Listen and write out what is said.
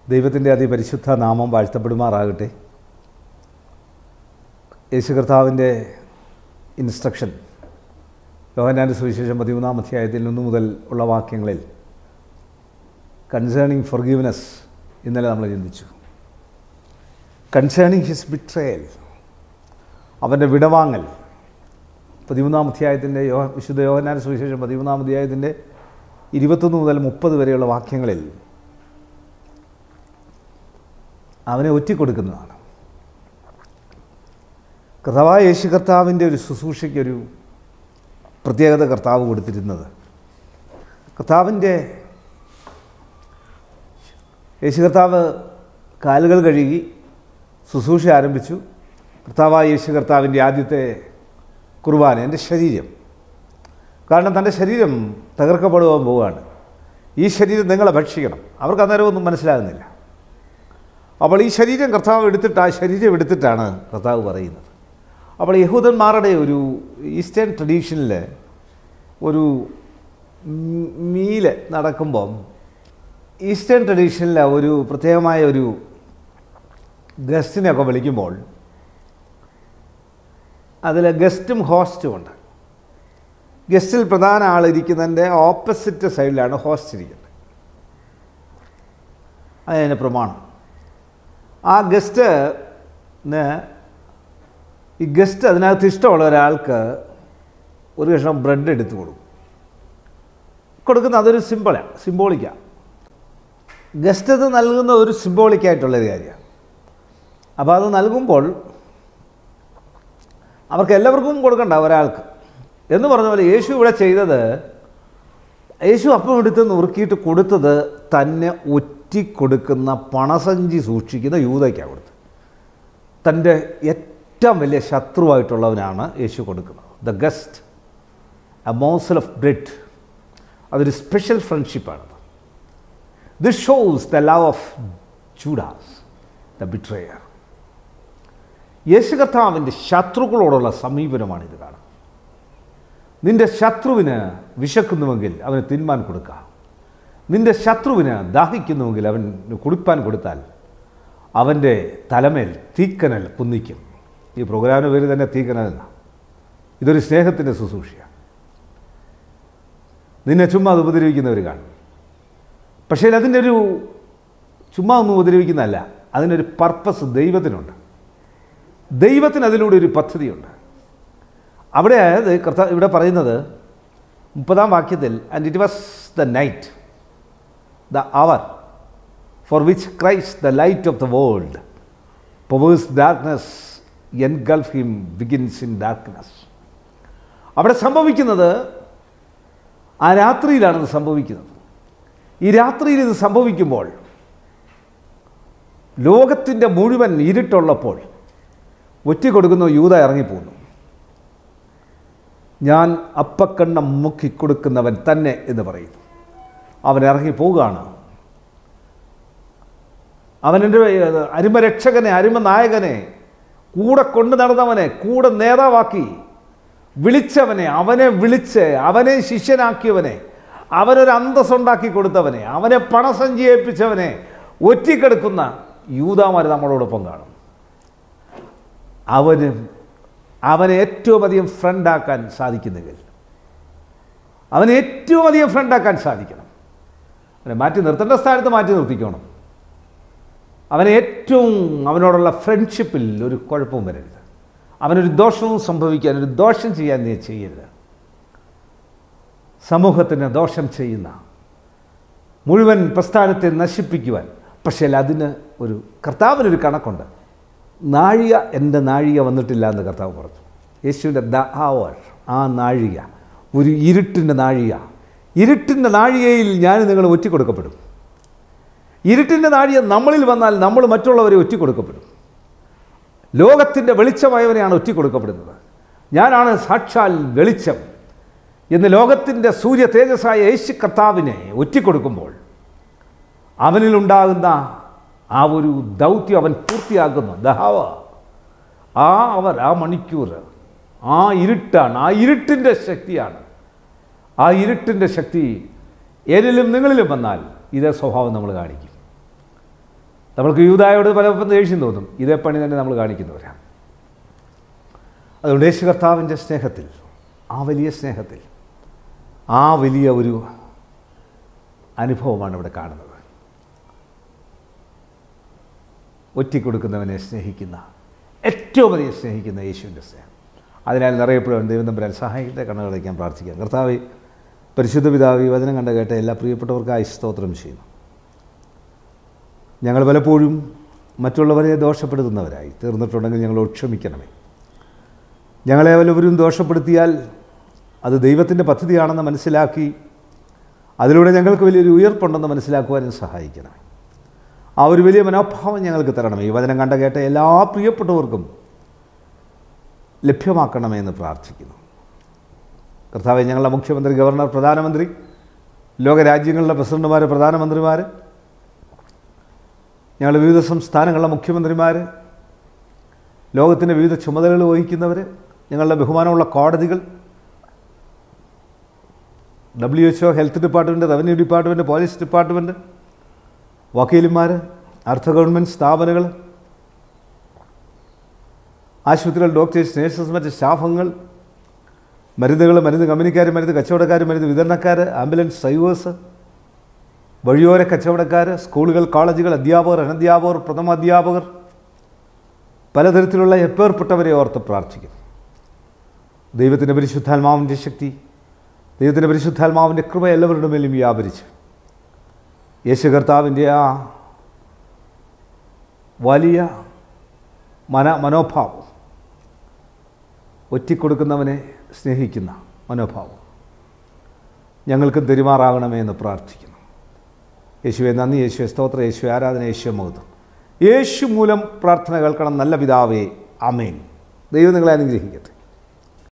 ദൈവത്തിൻ്റെ അതിപരിശുദ്ധ നാമം വാഴ്ത്തപ്പെടുമാറാകട്ടെ യേശു കർത്താവിൻ്റെ ഇൻസ്ട്രക്ഷൻ യോഹനാൻ്റെ സുവിശേഷം പതിമൂന്നാം അധ്യായത്തിൽ ഒന്ന് മുതൽ ഉള്ള വാക്യങ്ങളിൽ കൺസേണിങ് ഫൊർഗീവ്നെസ് ഇന്നലെ നമ്മൾ ചിന്തിച്ചു കൺസേണിങ് ഹിസ് ബിട്രയൽ അവൻ്റെ വിടവാങ്ങൽ പതിമൂന്നാം അധ്യായത്തിൻ്റെ യോ വിശുദ്ധ യോഹനാൻ്റെ സുവിശേഷം പതിമൂന്നാം അധ്യായത്തിൻ്റെ ഇരുപത്തൊന്ന് മുതൽ മുപ്പത് വരെയുള്ള വാക്യങ്ങളിൽ അവനെ ഒറ്റിക്കൊടുക്കുന്നതാണ് കർത്താവായ യേശു കർത്താവിൻ്റെ ഒരു ശുശ്രൂഷയ്ക്കൊരു പ്രത്യേകത കർത്താവ് കൊടുത്തിരുന്നത് കർത്താവിൻ്റെ യേശു കർത്താവ് കാലുകൾ കഴുകി ശുശ്രൂഷ ആരംഭിച്ചു കർത്താവായ യേശു കർത്താവിൻ്റെ ആദ്യത്തെ കുർബാന എൻ്റെ ശരീരം കാരണം തൻ്റെ ശരീരം തകർക്കപ്പെടുവാൻ പോവുകയാണ് ഈ ശരീരം നിങ്ങളെ ഭക്ഷിക്കണം അവർക്ക് അന്നേരം ഒന്നും മനസ്സിലാകുന്നില്ല അപ്പോൾ ഈ ശരീരം കർത്താവ് എടുത്തിട്ട് ആ ശരീരം എടുത്തിട്ടാണ് കർത്താവ് പറയുന്നത് അപ്പോൾ യഹൂദന്മാരുടെ ഒരു ഈസ്റ്റേൺ ട്രഡീഷനിൽ ഒരു മീല് നടക്കുമ്പം ഈസ്റ്റേൺ ട്രഡീഷനിൽ ഒരു പ്രത്യേകമായ ഒരു ഗസ്റ്റിനെയൊക്കെ വിളിക്കുമ്പോൾ അതിൽ ഗസ്റ്റും ഹോസ്റ്റും ഉണ്ട് ഗസ്റ്റിൽ പ്രധാന ആളിരിക്കുന്നതിൻ്റെ ഓപ്പോസിറ്റ് സൈഡിലാണ് ഹോസ്റ്റ് ഇരിക്കുന്നത് അതിൻ്റെ പ്രമാണം ആ ഗസ്റ്റിന് ഈ ഗസ്റ്റ് അതിനകത്ത് ഇഷ്ടമുള്ള ഒരാൾക്ക് ഒരു കഷ്ണം ബ്രെഡ് എടുത്തു കൊടുക്കും കൊടുക്കുന്ന അതൊരു സിമ്പിളാണ് സിംബോളിക്കാണ് ഗസ്റ്റ് അത് നൽകുന്ന ഒരു സിംബോളിക്കായിട്ടുള്ളൊരു കാര്യമാണ് അപ്പോൾ അത് നൽകുമ്പോൾ അവർക്ക് എല്ലാവർക്കും കൊടുക്കണ്ട ഒരാൾക്ക് എന്ന് പറഞ്ഞ പോലെ യേശു ഇവിടെ ചെയ്തത് യേശു അപ്പം എടുത്ത് നുറുക്കിയിട്ട് കൊടുത്തത് തന്നെ ഒറ്റിക്കൊടുക്കുന്ന പണസഞ്ചി സൂക്ഷിക്കുന്ന യൂതയ്ക്കാണ് കൊടുത്തത് തൻ്റെ ഏറ്റവും വലിയ ശത്രുവായിട്ടുള്ളവനാണ് യേശു കൊടുക്കുന്നത് the guest a morsel of bread അതൊരു സ്പെഷ്യൽ ഫ്രണ്ട്ഷിപ്പാണത് this shows the love of Judas the betrayer യേശു കർത്താവിൻ്റെ ശത്രുക്കളോടുള്ള സമീപനമാണ് ഇത് കാണുന്നത് നിന്റെ ശത്രുവിന് വിശക്കുന്നുവെങ്കിൽ അവന് തിന്മാൻ കൊടുക്കാം നിന്റെ ശത്രുവിന് ദാഹിക്കുന്നുവെങ്കിൽ അവന് കുടിപ്പാൻ കൊടുത്താൽ അവൻ്റെ തലമേൽ തീക്കനൽ കുന്നിക്കും ഈ പ്രോഗ്രാമിന് പേര് തന്നെ തീക്കനൽ എന്നാണ് ഇതൊരു സ്നേഹത്തിൻ്റെ ശുശ്രൂഷയാണ് നിന്നെ ചുമ്മാ അത് ഉപദ്രവിക്കുന്നവർ കാണും പക്ഷേ അതിൻ്റെ ഒരു ചുമ്മാ ഒന്നും ഉപദ്രവിക്കുന്നതല്ല അതിനൊരു പർപ്പസ് ദൈവത്തിനുണ്ട് ദൈവത്തിന് അതിലൂടെ ഒരു പദ്ധതിയുണ്ട് അവിടെ അതായത് കർത്ത ഇവിടെ പറയുന്നത് മുപ്പതാം വാക്യത്തിൽ and it was the night the hour for which Christ the light of the world powers darkness engulf him begins in darkness അവിടെ സംഭവിക്കുന്നത് ആ രാത്രിയിലാണ് ഇത് സംഭവിക്കുന്നത് ഈ രാത്രിയിൽ ഇത് സംഭവിക്കുമ്പോൾ ലോകത്തിൻ്റെ മുഴുവൻ ഇരുട്ടുള്ളപ്പോൾ ഒറ്റിക്കൊടുക്കുന്ന യൂത ഇറങ്ങിപ്പോകുന്നു ഞാൻ അപ്പക്കണ്ണം മുക്കിക്കൊടുക്കുന്നവൻ തന്നെ എന്ന് പറയുന്നു അവൻ ഇറങ്ങി പോവുകയാണ് അവനെൻ്റെ അരുമരക്ഷകനെ അരുമനായകനെ കൂടെ കൊണ്ടു നടന്നവനെ കൂടെ നേതാവാക്കി വിളിച്ചവനെ അവനെ വിളിച്ച് അവനെ ശിഷ്യനാക്കിയവനെ അവനൊരു അന്തസ്സുണ്ടാക്കി കൊടുത്തവനെ അവനെ പണസഞ്ചി ഏൽപ്പിച്ചവനെ ഒറ്റിക്കെടുക്കുന്ന യൂതാമാർ നമ്മളോടൊപ്പം കാണും അവന് അവനെ ഏറ്റവും അധികം ഫ്രണ്ടാക്കാൻ സാധിക്കുന്നെങ്കിൽ അവനെ ഏറ്റവും അധികം ഫ്രണ്ടാക്കാൻ സാധിക്കണം അവനെ മാറ്റി നിർത്തേണ്ട സ്ഥാനത്ത് മാറ്റി നിർത്തിക്കണം അവനെ ഏറ്റവും അവനോടുള്ള ഫ്രണ്ട്ഷിപ്പിൽ ഒരു കുഴപ്പവും വരരുത് അവനൊരു ദോഷവും സംഭവിക്കാൻ ഒരു ദോഷം ചെയ്യാൻ നീ ചെയ്യരുത് സമൂഹത്തിന് ദോഷം ചെയ്യുന്ന മുഴുവൻ പ്രസ്ഥാനത്തെ നശിപ്പിക്കുവാൻ പക്ഷേ അതിന് ഒരു കർത്താവിനൊരു കണക്കുണ്ട് നാഴിക എൻ്റെ നാഴിക വന്നിട്ടില്ല എന്ന് കർത്താവ് പറഞ്ഞു യേശുവിൻ്റെ ദ അവർ ആ നാഴിക ഒരു ഇരുട്ടിൻ്റെ നാഴിക ഇരുട്ടിൻ്റെ നാഴികയിൽ ഞാൻ നിങ്ങൾ ഒറ്റിക്കൊടുക്കപ്പെടും ഇരുട്ടിൻ്റെ നാഴിക നമ്മളിൽ വന്നാൽ നമ്മൾ മറ്റുള്ളവരെ ഒറ്റിക്കൊടുക്കപ്പെടും ലോകത്തിൻ്റെ വെളിച്ചമായവനെയാണ് ഒറ്റിക്കൊടുക്കപ്പെടുന്നത് ഞാനാണ് സാക്ഷാൽ വെളിച്ചം എന്ന് ലോകത്തിൻ്റെ സൂര്യ തേജസ്സായ യേശു കർത്താവിനെ ഒറ്റിക്കൊടുക്കുമ്പോൾ അവനിലുണ്ടാകുന്ന ആ ഒരു ദൗത്യം അവൻ പൂർത്തിയാക്കുന്നു ദഹാവ ആ അവർ ആ മണിക്കൂർ ആ ഇരുട്ടാണ് ആ ഇരുട്ടിൻ്റെ ശക്തിയാണ് ആ ഇരുട്ടിൻ്റെ ശക്തി എന്നിലും നിങ്ങളിലും വന്നാൽ ഇതേ സ്വഭാവം നമ്മൾ കാണിക്കും നമ്മൾക്ക് യൂതായോട് പലപ്പം ദേഷ്യം തോന്നും ഇതേ പണി തന്നെ നമ്മൾ കാണിക്കുന്നവരാണ് അതുകൊണ്ട് യേശു കർത്താവിൻ്റെ സ്നേഹത്തിൽ ആ വലിയ സ്നേഹത്തിൽ ആ വലിയ ഒരു അനുഭവമാണ് ഇവിടെ കാണുന്നത് ഒറ്റിക്കൊടുക്കുന്നവനെ സ്നേഹിക്കുന്ന ഏറ്റവും അധികം സ്നേഹിക്കുന്ന യേശുവിൻ്റെ സ്നേഹം അതിനാൽ നിറയപ്പെടുവാൻ ദൈവം തമ്പുരാൻ സഹായിക്കട്ടെ കണ്ണുകളയ്ക്കാൻ പ്രാർത്ഥിക്കാം കർത്താവ് പരിശുദ്ധ പിതാവ് ഈ വചനം കണ്ട കേട്ട എല്ലാ പ്രിയപ്പെട്ടവർക്കായി സ്തോത്രം ചെയ്യുന്നു ഞങ്ങൾ പലപ്പോഴും മറ്റുള്ളവരെ ദോഷപ്പെടുത്തുന്നവരായി തീർന്നിട്ടുണ്ടെങ്കിൽ ഞങ്ങളോട് ക്ഷമിക്കണമേ ഞങ്ങളെ വല്ലവരും ദോഷപ്പെടുത്തിയാൽ അത് ദൈവത്തിൻ്റെ പദ്ധതിയാണെന്ന് മനസ്സിലാക്കി അതിലൂടെ ഞങ്ങൾക്ക് വലിയൊരു ഉയർപ്പുണ്ടെന്ന് മനസ്സിലാക്കുവാനും സഹായിക്കണമേ ആ ഒരു വലിയ മനോഭാവം ഞങ്ങൾക്ക് തരണമേ ഈ വചനം കണ്ട കേട്ട എല്ലാ പ്രിയപ്പെട്ടവർക്കും ലഭ്യമാക്കണമേ എന്ന് പ്രാർത്ഥിക്കുന്നു കർത്താവെ ഞങ്ങളുടെ മുഖ്യമന്ത്രി ഗവർണർ പ്രധാനമന്ത്രി ലോകരാജ്യങ്ങളിലെ പ്രസിഡന്റുമാർ പ്രധാനമന്ത്രിമാർ ഞങ്ങളുടെ വിവിധ സംസ്ഥാനങ്ങളിലെ മുഖ്യമന്ത്രിമാർ ലോകത്തിൻ്റെ വിവിധ ചുമതലകൾ വഹിക്കുന്നവർ ഞങ്ങളുടെ ബഹുമാനമുള്ള കോടതികൾ W H O health department revenue department police department വക്കീലുമാർ അർദ്ധ ഗവൺമെൻറ് സ്ഥാപനങ്ങൾ ആശുപത്രികൾ ഡോക്ടേഴ്സ് നേഴ്സസ് മറ്റ് സ്റ്റാഫുകൾ മരുന്നുകൾ മരുന്ന് കമ്പനിക്കാർ മരുന്ന് കച്ചവടക്കാർ മരുന്ന് വിതരണക്കാർ ആംബുലൻസ് ഡ്രൈവേഴ്സ് വഴിയോര കച്ചവടക്കാർ സ്കൂളുകൾ കോളേജുകൾ അധ്യാപകർ അനധ്യാപകർ പ്രഥമാധ്യാപകർ പലതരത്തിലുള്ള എപ്പേർപ്പെട്ടവരെ ഓർത്ത് പ്രാർത്ഥിക്കുന്നു ദൈവത്തിൻ്റെ പരിശുദ്ധാത്മാവിൻ്റെ ശക്തി ദൈവത്തിൻ്റെ പരിശുദ്ധാത്മാവിൻ്റെ കൃപ എല്ലാവരുടെ മേലും വ്യാപരിച്ചു യേശു കർത്താവിൻ്റെ ആ വലിയ മന മനോഭാവം ഒറ്റിക്കൊടുക്കുന്നവനെ സ്നേഹിക്കുന്ന മനോഭാവം ഞങ്ങൾക്ക് തെരുമാറാകണമേ എന്ന് പ്രാർത്ഥിക്കുന്നു യേശുവെ നന്ദി യേശുവെ സ്തോത്ര യേശു ആരാധന യേശു മഹത്വം യേശു മൂലം പ്രാർത്ഥന കേൾക്കണം നല്ല പിതാവേ അമേൻ ദൈവം നിങ്ങളെ അനുഗ്രഹിക്കട്ടെ